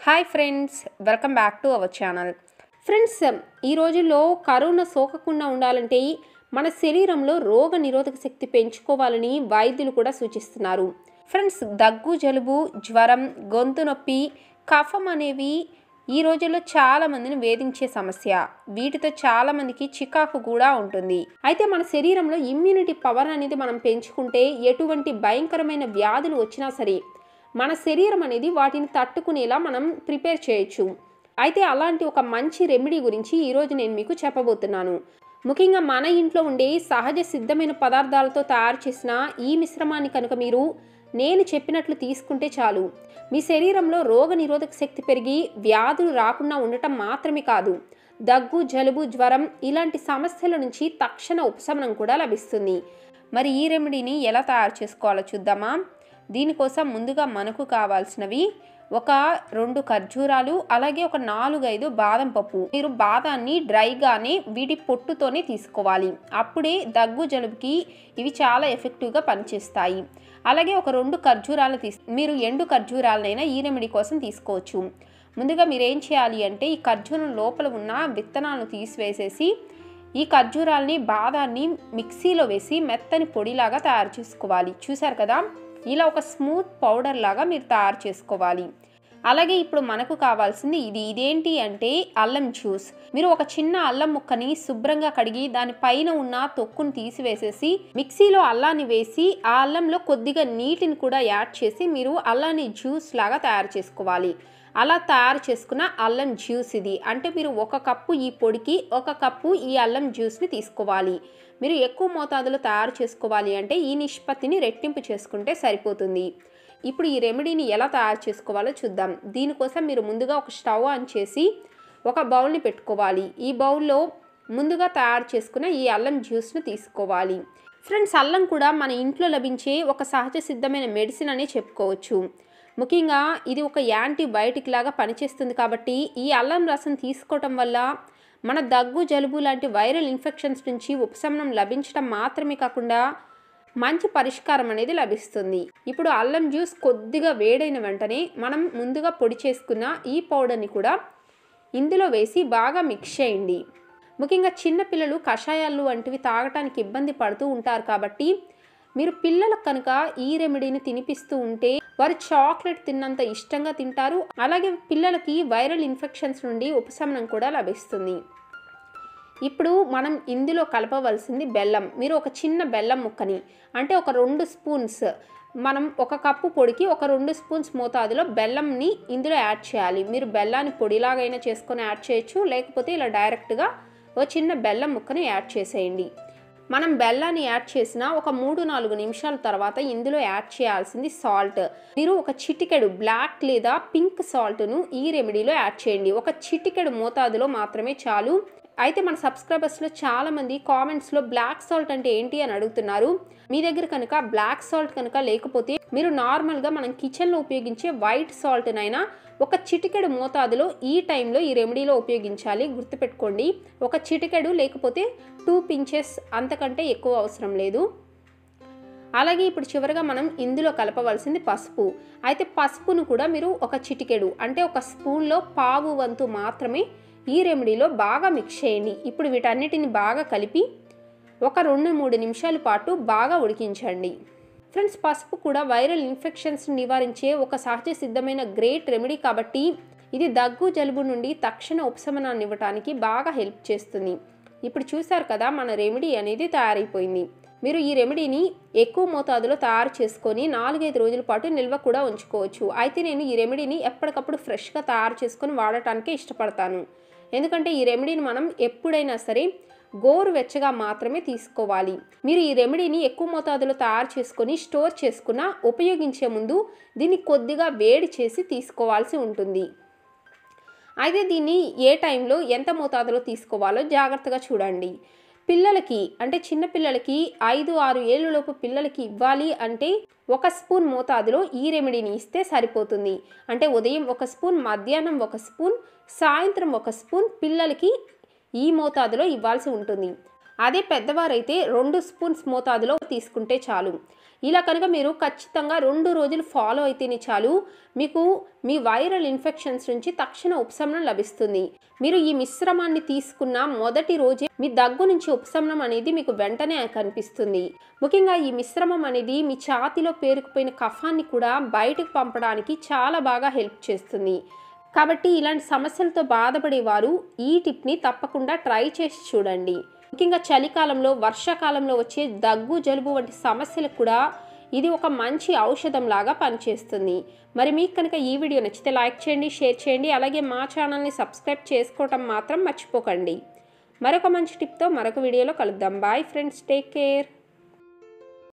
hi friends welcome back to our channel friends ఈ రోజుల్లో corona సోకకుండా ఉండాలంటే మన శరీరంలో రోగ నిరోధక శక్తి పెంచుకోవాలని వైద్యులు కూడా సూచిస్తున్నారు ఫ్రెండ్స్ దగ్గు జలుబు జ్వరం గొంతు నొప్పి కఫం అనేవి ఈ రోజుల్లో చాలా మందిని వేధించే సమస్య వీటితో చాలా మందికి చికాకు కూడా ఉంటుంది అయితే మన శరీరంలో ఇమ్యూనిటీ పవర్ అనేది మనం పెంచుకుంటే ఎటువంటి భయంకరమైన వ్యాధులు వచ్చినా సరే మన శరీరం అనేది వాటిని తట్టుకునేలా మనం ప్రిపేర్ చేయొచ్చు అయితే అలాంటి ఒక మంచి రెమెడీ గురించి ఈరోజు నేను మీకు చెప్పబోతున్నాను ముఖ్యంగా మన ఇంట్లో ఉండే సహజ సిద్ధమైన పదార్థాలతో తయారు చేసిన ఈ మిశ్రమాన్ని కనుక మీరు నేను చెప్పినట్లు తీసుకుంటే చాలు మీ శరీరంలో రోగ నిరోధక శక్తి పెరిగి వ్యాధులు రాకుండా ఉండటం మాత్రమే కాదు దగ్గు జలుబు జ్వరం ఇలాంటి సమస్యల నుంచి తక్షణ ఉపశమనం కూడా లభిస్తుంది మరి ఈ రెమెడీని ఎలా తయారు చేసుకోవాలో చూద్దామా దీనికోసం ముందుగా మనకు కావాల్సినవి ఒక రెండు ఖర్జూరాలు అలాగే ఒక నాలుగైదు బాదం పప్పు మీరు బాదాన్ని డ్రైగానే వీటి పొట్టుతోనే తీసుకోవాలి అప్పుడే దగ్గు జలుబుకి ఇవి చాలా ఎఫెక్టివ్గా పనిచేస్తాయి అలాగే ఒక రెండు ఖర్జూరాలు తీసు మీరు ఎండు ఖర్జూరాలనైనా ఈ రెమెడీ కోసం తీసుకోవచ్చు ముందుగా మీరు ఏం చేయాలి అంటే ఈ ఖర్జూరం లోపల ఉన్న విత్తనాలను తీసివేసేసి ఈ ఖర్జూరాల్ని బాదాన్ని మిక్సీలో వేసి మెత్తని పొడిలాగా తయారు చేసుకోవాలి చూసారు కదా ఇలా ఒక స్మూత్ పౌడర్ లాగా మీరు తయారు చేసుకోవాలి అలాగే ఇప్పుడు మనకు కావాల్సింది ఇది ఇదేంటి అంటే అల్లం జ్యూస్ మీరు ఒక చిన్న అల్లం ముక్కని శుభ్రంగా కడిగి దాని పైన ఉన్న తొక్కును తీసివేసేసి మిక్సీలో అల్లాన్ని వేసి ఆ అల్లంలో కొద్దిగా నీటిని కూడా యాడ్ చేసి మీరు అల్లాన్ని జ్యూస్ లాగా తయారు చేసుకోవాలి అలా తయారు చేసుకున్న అల్లం జ్యూస్ ఇది అంటే మీరు ఒక కప్పు ఈ పొడికి ఒక కప్పు ఈ అల్లం జ్యూస్ని తీసుకోవాలి మీరు ఎక్కువ మోతాదులో తయారు చేసుకోవాలి అంటే ఈ నిష్పత్తిని రెట్టింపు చేసుకుంటే సరిపోతుంది ఇప్పుడు ఈ రెమెడీని ఎలా తయారు చేసుకోవాలో చూద్దాం దీనికోసం మీరు ముందుగా ఒక స్టవ్ ఆన్ చేసి ఒక బౌల్ని పెట్టుకోవాలి ఈ బౌల్లో ముందుగా తయారు చేసుకున్న ఈ అల్లం జ్యూస్ను తీసుకోవాలి ఫ్రెండ్స్ అల్లం కూడా మన ఇంట్లో లభించే ఒక సహజ సిద్ధమైన మెడిసిన్ అనే చెప్పుకోవచ్చు ముఖ్యంగా ఇది ఒక యాంటీబయాటిక్ లాగా పనిచేస్తుంది కాబట్టి ఈ అల్లం రసం తీసుకోవటం వల్ల మన దగ్గు జలుబు లాంటి వైరల్ ఇన్ఫెక్షన్స్ నుంచి ఉపశమనం లభించడం మాత్రమే కాకుండా మంచి పరిష్కారం అనేది లభిస్తుంది ఇప్పుడు అల్లం జ్యూస్ కొద్దిగా వేడైన వెంటనే మనం ముందుగా పొడి చేసుకున్న ఈ పౌడర్ని కూడా ఇందులో వేసి బాగా మిక్స్ చేయండి ముఖ్యంగా చిన్నపిల్లలు కషాయాలు వంటివి తాగటానికి ఇబ్బంది పడుతూ ఉంటారు కాబట్టి మీరు పిల్లలకు కనుక ఈ రెమెడీని తినిపిస్తూ ఉంటే వారు చాక్లెట్ తిన్నంత ఇష్టంగా తింటారు అలాగే పిల్లలకి వైరల్ ఇన్ఫెక్షన్స్ నుండి ఉపశమనం కూడా లభిస్తుంది ఇప్పుడు మనం ఇందులో కలపవలసింది బెల్లం మీరు ఒక చిన్న బెల్లం ముక్కని అంటే ఒక రెండు స్పూన్స్ మనం ఒక కప్పు పొడికి ఒక రెండు స్పూన్స్ మోతాదులో బెల్లంని ఇందులో యాడ్ చేయాలి మీరు బెల్లాన్ని పొడిలాగైనా చేసుకొని యాడ్ చేయొచ్చు లేకపోతే ఇలా డైరెక్ట్గా ఒక చిన్న బెల్లం ముక్కని యాడ్ చేసేయండి మనం బెల్లాన్ని యాడ్ చేసిన ఒక మూడు నాలుగు నిమిషాల తర్వాత ఇందులో యాడ్ చేయాల్సింది సాల్ట్ మీరు ఒక చిటికెడు బ్లాక్ లేదా పింక్ సాల్ట్ను ఈ రెమెడీలో యాడ్ చేయండి ఒక చిటికెడు మోతాదులో మాత్రమే చాలు అయితే మన సబ్స్క్రైబర్స్లో చాలామంది కామెంట్స్లో బ్లాక్ సాల్ట్ అంటే ఏంటి అని అడుగుతున్నారు మీ దగ్గర కనుక బ్లాక్ సాల్ట్ కనుక లేకపోతే మీరు నార్మల్గా మనం కిచెన్లో ఉపయోగించే వైట్ సాల్ట్నైనా ఒక చిటికెడు మోతాదులో ఈ టైంలో ఈ రెమెడీలో ఉపయోగించాలి గుర్తుపెట్టుకోండి ఒక చిటికెడు లేకపోతే టూ పించెస్ అంతకంటే ఎక్కువ అవసరం లేదు అలాగే ఇప్పుడు చివరిగా మనం ఇందులో కలపవలసింది పసుపు అయితే పసుపును కూడా మీరు ఒక చిటికెడు అంటే ఒక స్పూన్లో పావు వంతు మాత్రమే ఈ రెమెడీలో బాగా మిక్స్ చేయండి ఇప్పుడు వీటన్నిటిని బాగా కలిపి ఒక రెండు మూడు నిమిషాల పాటు బాగా ఉడికించండి ఫ్రెండ్స్ పసుపు కూడా వైరల్ ఇన్ఫెక్షన్స్ నివారించే ఒక సహజ సిద్ధమైన గ్రేట్ రెమెడీ కాబట్టి ఇది దగ్గు జలుబు నుండి తక్షణ ఉపశమనాన్ని ఇవ్వడానికి బాగా హెల్ప్ చేస్తుంది ఇప్పుడు చూసారు కదా మన రెమెడీ అనేది తయారైపోయింది మీరు ఈ రెమెడీని ఎక్కువ మోతాదులో తయారు చేసుకొని నాలుగైదు రోజుల పాటు నిల్వ కూడా ఉంచుకోవచ్చు అయితే నేను ఈ రెమెడీని ఎప్పటికప్పుడు ఫ్రెష్గా తయారు చేసుకొని వాడటానికే ఇష్టపడతాను ఎందుకంటే ఈ రెమెడీని మనం ఎప్పుడైనా సరే గోరు వెచ్చగా మాత్రమే తీసుకోవాలి మీరు ఈ రెమెడీని ఎక్కువ మోతాదులో తయారు చేసుకొని స్టోర్ చేసుకున్న ఉపయోగించే ముందు దీన్ని కొద్దిగా వేడి చేసి తీసుకోవాల్సి ఉంటుంది అయితే దీన్ని ఏ టైంలో ఎంత మోతాదులో తీసుకోవాలో జాగ్రత్తగా చూడండి పిల్లలకి అంటే చిన్న పిల్లలకి ఐదు ఆరు ఏళ్ళలోపు పిల్లలకి ఇవ్వాలి అంటే ఒక స్పూన్ మోతాదులో ఈ రెమెడీని ఇస్తే సరిపోతుంది అంటే ఉదయం ఒక స్పూన్ మధ్యాహ్నం ఒక స్పూన్ సాయంత్రం ఒక స్పూన్ పిల్లలకి ఈ మోతాదులో ఇవ్వాల్సి ఉంటుంది అదే పెద్దవారైతే రెండు స్పూన్స్ మోతాదులో తీసుకుంటే చాలు ఇలా కనుక మీరు ఖచ్చితంగా రెండు రోజులు ఫాలో అయితేనే చాలు మీకు మీ వైరల్ ఇన్ఫెక్షన్స్ నుంచి తక్షణ ఉపశమనం లభిస్తుంది మీరు ఈ మిశ్రమాన్ని తీసుకున్న మొదటి రోజే మీ దగ్గు నుంచి ఉపశమనం అనేది మీకు వెంటనే కనిపిస్తుంది ముఖ్యంగా ఈ మిశ్రమం అనేది మీ ఛాతిలో పేరుకుపోయిన కఫాన్ని కూడా బయటకు పంపడానికి చాలా బాగా హెల్ప్ చేస్తుంది కాబట్టి ఇలాంటి సమస్యలతో బాధపడేవారు ఈ టిప్ని తప్పకుండా ట్రై చేసి చూడండి ముఖ్యంగా చలికాలంలో వర్షాకాలంలో వచ్చే దగ్గు జలుబు వంటి సమస్యలకు కూడా ఇది ఒక మంచి ఔషధం లాగా పనిచేస్తుంది మరి మీకు కనుక ఈ వీడియో నచ్చితే లైక్ చేయండి షేర్ చేయండి అలాగే మా ఛానల్ని సబ్స్క్రైబ్ చేసుకోవటం మాత్రం మర్చిపోకండి మరొక మంచి టిప్తో మరొక వీడియోలో కలుద్దాం బాయ్ ఫ్రెండ్స్ టేక్ కేర్